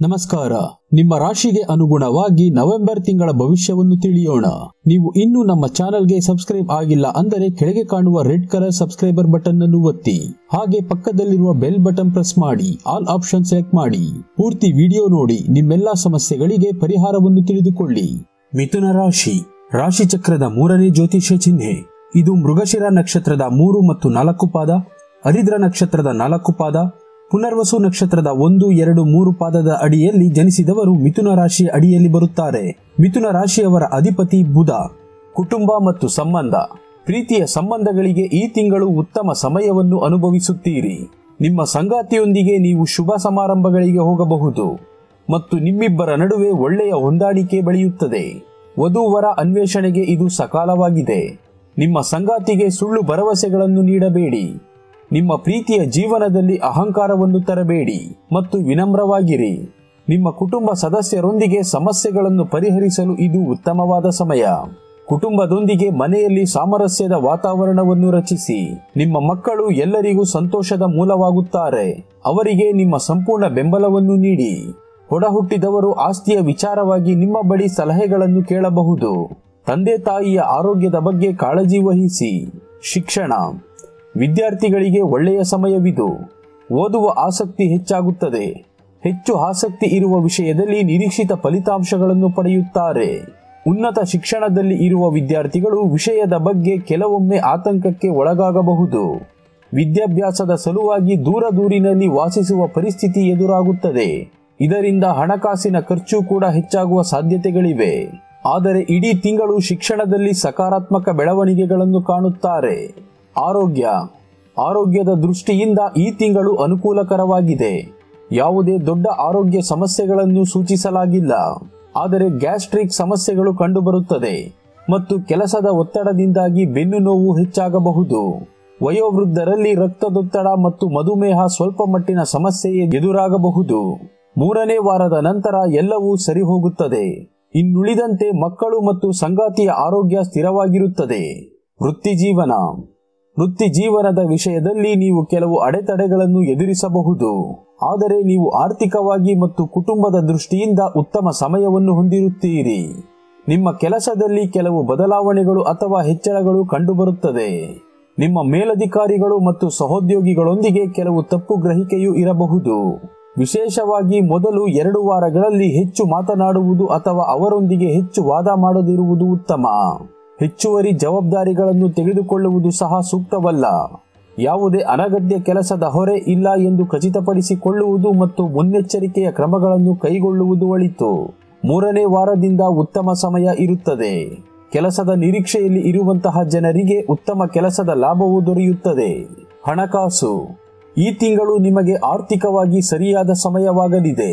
ನಮಸ್ಕಾರ ನಿಮ್ಮ ರಾಶಿಗೆ ಅನುಗುಣವಾಗಿ ನವೆಂಬರ್ ತಿಂಗಳ ಭವಿಷ್ಯವನ್ನು ತಿಳಿಯೋಣ ನೀವು ಇನ್ನೂ ನಮ್ಮ ಚಾನೆಲ್ಗೆ ಸಬ್ಸ್ಕ್ರೈಬ್ ಆಗಿಲ್ಲ ಅಂದರೆ ಕೆಳಗೆ ಕಾಣುವ ರೆಡ್ ಕಲರ್ ಸಬ್ಸ್ಕ್ರೈಬರ್ ಬಟನ್ ಅನ್ನು ಒತ್ತಿ ಹಾಗೆ ಪಕ್ಕದಲ್ಲಿರುವ ಬೆಲ್ ಬಟನ್ ಪ್ರೆಸ್ ಮಾಡಿ ಆಲ್ ಆಪ್ಷನ್ ಸೆಲೆಕ್ಟ್ ಮಾಡಿ ಪೂರ್ತಿ ವಿಡಿಯೋ ನೋಡಿ ನಿಮ್ಮೆಲ್ಲಾ ಸಮಸ್ಯೆಗಳಿಗೆ ಪರಿಹಾರವನ್ನು ತಿಳಿದುಕೊಳ್ಳಿ ಮಿಥುನ ರಾಶಿ ರಾಶಿ ಚಕ್ರದ ಮೂರನೇ ಜ್ಯೋತಿಷ್ಯ ಚಿಹ್ನೆ ಇದು ಮೃಗಶಿರ ನಕ್ಷತ್ರದ ಮೂರು ಮತ್ತು ನಾಲ್ಕು ಪಾದ ಹರಿದ್ರ ನಕ್ಷತ್ರದ ನಾಲ್ಕು ಪಾದ ಪುನರ್ವಸು ನಕ್ಷತ್ರದ ಒಂದು ಎರಡು ಮೂರು ಪಾದದ ಅಡಿಯಲ್ಲಿ ಜನಿಸಿದವರು ಮಿಥುನ ರಾಶಿಯ ಅಡಿಯಲ್ಲಿ ಬರುತ್ತಾರೆ ಮಿಥುನ ರಾಶಿಯವರ ಅಧಿಪತಿ ಬುಧ ಕುಟುಂಬ ಮತ್ತು ಸಂಬಂಧ ಪ್ರೀತಿಯ ಸಂಬಂಧಗಳಿಗೆ ಈ ತಿಂಗಳು ಉತ್ತಮ ಸಮಯವನ್ನು ಅನುಭವಿಸುತ್ತೀರಿ ನಿಮ್ಮ ಸಂಗಾತಿಯೊಂದಿಗೆ ನೀವು ಶುಭ ಸಮಾರಂಭಗಳಿಗೆ ಹೋಗಬಹುದು ಮತ್ತು ನಿಮ್ಮಿಬ್ಬರ ನಡುವೆ ಒಳ್ಳೆಯ ಹೊಂದಾಣಿಕೆ ಬೆಳೆಯುತ್ತದೆ ವಧೂವರ ಅನ್ವೇಷಣೆಗೆ ಇದು ಸಕಾಲವಾಗಿದೆ ನಿಮ್ಮ ಸಂಗಾತಿಗೆ ಸುಳ್ಳು ಭರವಸೆಗಳನ್ನು ನೀಡಬೇಡಿ ನಿಮ್ಮ ಪ್ರೀತಿಯ ಜೀವನದಲ್ಲಿ ಅಹಂಕಾರವನ್ನು ತರಬೇಡಿ ಮತ್ತು ವಿನಮ್ರವಾಗಿರಿ ನಿಮ್ಮ ಕುಟುಂಬ ಸದಸ್ಯರೊಂದಿಗೆ ಸಮಸ್ಯೆಗಳನ್ನು ಪರಿಹರಿಸಲು ಇದು ಉತ್ತಮವಾದ ಸಮಯ ಕುಟುಂಬದೊಂದಿಗೆ ಮನೆಯಲ್ಲಿ ಸಾಮರಸ್ಯದ ವಾತಾವರಣವನ್ನು ರಚಿಸಿ ನಿಮ್ಮ ಮಕ್ಕಳು ಎಲ್ಲರಿಗೂ ಸಂತೋಷದ ಮೂಲವಾಗುತ್ತಾರೆ ಅವರಿಗೆ ನಿಮ್ಮ ಸಂಪೂರ್ಣ ಬೆಂಬಲವನ್ನು ನೀಡಿ ಹೊಡಹುಟ್ಟಿದವರು ಆಸ್ತಿಯ ವಿಚಾರವಾಗಿ ನಿಮ್ಮ ಬಳಿ ಸಲಹೆಗಳನ್ನು ಕೇಳಬಹುದು ತಂದೆ ತಾಯಿಯ ಆರೋಗ್ಯದ ಬಗ್ಗೆ ಕಾಳಜಿ ವಹಿಸಿ ಶಿಕ್ಷಣ ವಿದ್ಯಾರ್ಥಿಗಳಿಗೆ ಒಳ್ಳೆಯ ಸಮಯವಿದು ಓದುವ ಆಸಕ್ತಿ ಹೆಚ್ಚಾಗುತ್ತದೆ ಹೆಚ್ಚು ಆಸಕ್ತಿ ಇರುವ ವಿಷಯದಲ್ಲಿ ನಿರೀಕ್ಷಿತ ಫಲಿತಾಂಶಗಳನ್ನು ಪಡೆಯುತ್ತಾರೆ ಉನ್ನತ ಶಿಕ್ಷಣದಲ್ಲಿ ಇರುವ ವಿದ್ಯಾರ್ಥಿಗಳು ವಿಷಯದ ಬಗ್ಗೆ ಕೆಲವೊಮ್ಮೆ ಆತಂಕಕ್ಕೆ ಒಳಗಾಗಬಹುದು ವಿದ್ಯಾಭ್ಯಾಸದ ಸಲುವಾಗಿ ದೂರ ದೂರಿನಲ್ಲಿ ವಾಸಿಸುವ ಪರಿಸ್ಥಿತಿ ಎದುರಾಗುತ್ತದೆ ಇದರಿಂದ ಹಣಕಾಸಿನ ಖರ್ಚು ಕೂಡ ಹೆಚ್ಚಾಗುವ ಸಾಧ್ಯತೆಗಳಿವೆ ಆದರೆ ಇಡೀ ತಿಂಗಳು ಶಿಕ್ಷಣದಲ್ಲಿ ಸಕಾರಾತ್ಮಕ ಬೆಳವಣಿಗೆಗಳನ್ನು ಕಾಣುತ್ತಾರೆ ಆರೋಗ್ಯ ಆರೋಗ್ಯದ ದೃಷ್ಟಿಯಿಂದ ಈ ತಿಂಗಳು ಅನುಕೂಲಕರವಾಗಿದೆ ಯಾವುದೇ ದೊಡ್ಡ ಆರೋಗ್ಯ ಸಮಸ್ಯೆಗಳನ್ನು ಸೂಚಿಸಲಾಗಿಲ್ಲ ಆದರೆ ಗ್ಯಾಸ್ಟ್ರಿಕ್ ಸಮಸ್ಯೆಗಳು ಕಂಡುಬರುತ್ತದೆ ಮತ್ತು ಕೆಲಸದ ಒತ್ತಡದಿಂದಾಗಿ ಬೆನ್ನು ನೋವು ಹೆಚ್ಚಾಗಬಹುದು ವಯೋವೃದ್ಧರಲ್ಲಿ ರಕ್ತದೊತ್ತಡ ಮತ್ತು ಮಧುಮೇಹ ಸ್ವಲ್ಪ ಮಟ್ಟಿನ ಸಮಸ್ಯೆ ಎದುರಾಗಬಹುದು ಮೂರನೇ ವಾರದ ನಂತರ ಎಲ್ಲವೂ ಸರಿ ಹೋಗುತ್ತದೆ ಇನ್ನುಳಿದಂತೆ ಮಕ್ಕಳು ಮತ್ತು ಸಂಗಾತಿಯ ಆರೋಗ್ಯ ಸ್ಥಿರವಾಗಿರುತ್ತದೆ ವೃತ್ತಿ ಜೀವನ ವೃತ್ತಿ ಜೀವನದ ವಿಷಯದಲ್ಲಿ ನೀವು ಕೆಲವು ಅಡೆತಡೆಗಳನ್ನು ಎದುರಿಸಬಹುದು ಆದರೆ ನೀವು ಆರ್ಥಿಕವಾಗಿ ಮತ್ತು ಕುಟುಂಬದ ದೃಷ್ಟಿಯಿಂದ ಉತ್ತಮ ಸಮಯವನ್ನು ಹೊಂದಿರುತ್ತೀರಿ ನಿಮ್ಮ ಕೆಲಸದಲ್ಲಿ ಕೆಲವು ಬದಲಾವಣೆಗಳು ಅಥವಾ ಹೆಚ್ಚಳಗಳು ಕಂಡುಬರುತ್ತದೆ ನಿಮ್ಮ ಮೇಲಧಿಕಾರಿಗಳು ಮತ್ತು ಸಹೋದ್ಯೋಗಿಗಳೊಂದಿಗೆ ಕೆಲವು ತಪ್ಪು ಗ್ರಹಿಕೆಯೂ ಇರಬಹುದು ವಿಶೇಷವಾಗಿ ಮೊದಲು ಎರಡು ವಾರಗಳಲ್ಲಿ ಹೆಚ್ಚು ಮಾತನಾಡುವುದು ಅಥವಾ ಅವರೊಂದಿಗೆ ಹೆಚ್ಚು ವಾದ ಮಾಡದಿರುವುದು ಉತ್ತಮ ಹೆಚ್ಚುವರಿ ಜವಾಬ್ದಾರಿಗಳನ್ನು ತೆಗೆದುಕೊಳ್ಳುವುದು ಸಹ ಸೂಕ್ತವಲ್ಲ ಯಾವುದೇ ಅನಗತ್ಯ ಕೆಲಸದ ಹೊರೆ ಇಲ್ಲ ಎಂದು ಖಚಿತಪಡಿಸಿಕೊಳ್ಳುವುದು ಮತ್ತು ಮುನ್ನೆಚ್ಚರಿಕೆಯ ಕ್ರಮಗಳನ್ನು ಕೈಗೊಳ್ಳುವುದು ಒಳಿತು ಮೂರನೇ ವಾರದಿಂದ ಉತ್ತಮ ಸಮಯ ಇರುತ್ತದೆ ಕೆಲಸದ ನಿರೀಕ್ಷೆಯಲ್ಲಿ ಇರುವಂತಹ ಜನರಿಗೆ ಉತ್ತಮ ಕೆಲಸದ ಲಾಭವು ದೊರೆಯುತ್ತದೆ ಹಣಕಾಸು ಈ ತಿಂಗಳು ನಿಮಗೆ ಆರ್ಥಿಕವಾಗಿ ಸರಿಯಾದ ಸಮಯವಾಗಲಿದೆ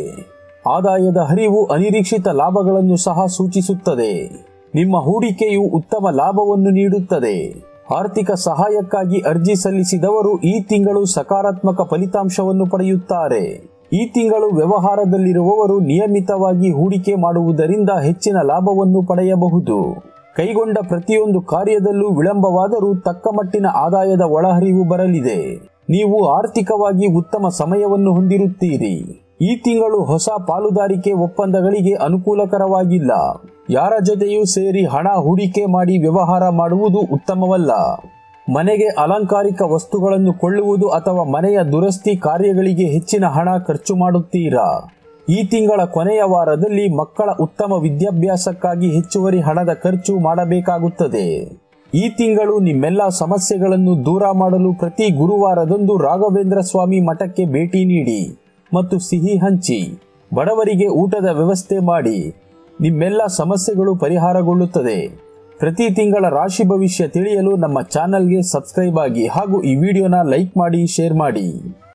ಆದಾಯದ ಹರಿವು ಅನಿರೀಕ್ಷಿತ ಲಾಭಗಳನ್ನು ಸಹ ಸೂಚಿಸುತ್ತದೆ ನಿಮ್ಮ ಹೂಡಿಕೆಯು ಉತ್ತಮ ಲಾಭವನ್ನು ನೀಡುತ್ತದೆ ಆರ್ಥಿಕ ಸಹಾಯಕ್ಕಾಗಿ ಅರ್ಜಿ ಸಲ್ಲಿಸಿದವರು ಈ ತಿಂಗಳು ಸಕಾರಾತ್ಮಕ ಫಲಿತಾಂಶವನ್ನು ಪಡೆಯುತ್ತಾರೆ ಈ ತಿಂಗಳು ವ್ಯವಹಾರದಲ್ಲಿರುವವರು ನಿಯಮಿತವಾಗಿ ಹೂಡಿಕೆ ಮಾಡುವುದರಿಂದ ಹೆಚ್ಚಿನ ಲಾಭವನ್ನು ಪಡೆಯಬಹುದು ಕೈಗೊಂಡ ಪ್ರತಿಯೊಂದು ಕಾರ್ಯದಲ್ಲೂ ವಿಳಂಬವಾದರೂ ತಕ್ಕ ಮಟ್ಟಿನ ಆದಾಯದ ಒಳಹರಿವು ಬರಲಿದೆ ನೀವು ಆರ್ಥಿಕವಾಗಿ ಉತ್ತಮ ಸಮಯವನ್ನು ಹೊಂದಿರುತ್ತೀರಿ ಈ ತಿಂಗಳು ಹೊಸ ಪಾಲುದಾರಿಕೆ ಒಪ್ಪಂದಗಳಿಗೆ ಅನುಕೂಲಕರವಾಗಿಲ್ಲ ಯಾರ ಜೊತೆಯೂ ಸೇರಿ ಹಣ ಹೂಡಿಕೆ ಮಾಡಿ ವ್ಯವಹಾರ ಮಾಡುವುದು ಉತ್ತಮವಲ್ಲ ಮನೆಗೆ ಅಲಂಕಾರಿಕ ವಸ್ತುಗಳನ್ನು ಕೊಳ್ಳುವುದು ಅಥವಾ ಮನೆಯ ದುರಸ್ತಿ ಕಾರ್ಯಗಳಿಗೆ ಹೆಚ್ಚಿನ ಹಣ ಖರ್ಚು ಮಾಡುತ್ತೀರಾ ಈ ತಿಂಗಳ ಕೊನೆಯ ವಾರದಲ್ಲಿ ಮಕ್ಕಳ ಉತ್ತಮ ವಿದ್ಯಾಭ್ಯಾಸಕ್ಕಾಗಿ ಹೆಚ್ಚುವರಿ ಹಣದ ಖರ್ಚು ಮಾಡಬೇಕಾಗುತ್ತದೆ ಈ ತಿಂಗಳು ನಿಮ್ಮೆಲ್ಲ ಸಮಸ್ಯೆಗಳನ್ನು ದೂರ ಮಾಡಲು ಪ್ರತಿ ಗುರುವಾರದಂದು ರಾಘವೇಂದ್ರ ಸ್ವಾಮಿ ಮಠಕ್ಕೆ ಭೇಟಿ ನೀಡಿ ಮತ್ತು ಸಿಹಿ ಹಂಚಿ ಬಡವರಿಗೆ ಊಟದ ವ್ಯವಸ್ಥೆ ಮಾಡಿ ನಿಮ್ಮೆಲ್ಲ ಸಮಸ್ಯೆಗಳು ಪರಿಹಾರಗೊಳ್ಳುತ್ತದೆ ಪ್ರತಿ ತಿಂಗಳ ರಾಶಿ ಭವಿಷ್ಯ ತಿಳಿಯಲು ನಮ್ಮ ಚಾನಲ್ಗೆ ಸಬ್ಸ್ಕ್ರೈಬ್ ಆಗಿ ಹಾಗೂ ಈ ವಿಡಿಯೋನ ಲೈಕ್ ಮಾಡಿ ಶೇರ್ ಮಾಡಿ